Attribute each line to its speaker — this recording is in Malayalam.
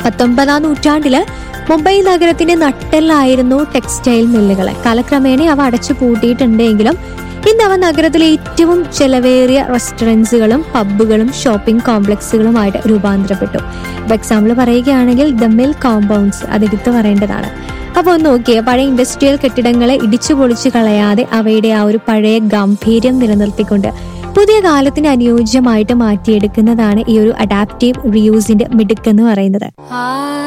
Speaker 1: പത്തൊൻപതാം നൂറ്റാണ്ടില് മുംബൈ നഗരത്തിന്റെ നട്ടെല്ലായിരുന്നു ടെക്സ്റ്റൈൽ മില്ലുകൾ കാലക്രമേണ അവ അടച്ചു പൂട്ടിയിട്ടുണ്ടെങ്കിലും ഇന്ന് അവ നഗരത്തിലെ ഏറ്റവും ചെലവേറിയ റെസ്റ്റോറൻറ്റ്സുകളും പബ്ബുകളും ഷോപ്പിംഗ് കോംപ്ലക്സുകളുമായിട്ട് രൂപാന്തരപ്പെട്ടു ഇപ്പൊ എക്സാമ്പിൾ പറയുകയാണെങ്കിൽ ദ മിൽ കോമ്പൗണ്ട്സ് അതെടുത്ത് പറയേണ്ടതാണ് അപ്പോൾ ഒന്ന് നോക്കിയേ പഴയ ഇൻഡസ്ട്രിയൽ കെട്ടിടങ്ങളെ ഇടിച്ചു പൊളിച്ചു കളയാതെ അവയുടെ ആ ഒരു പഴയ ഗാംഭീര്യം നിലനിർത്തിക്കൊണ്ട് പുതിയ കാലത്തിന് അനുയോജ്യമായിട്ട് മാറ്റിയെടുക്കുന്നതാണ് ഈ ഒരു അഡാപ്റ്റീവ് റിയൂസിന്റെ മിടുക്കെന്ന് പറയുന്നത്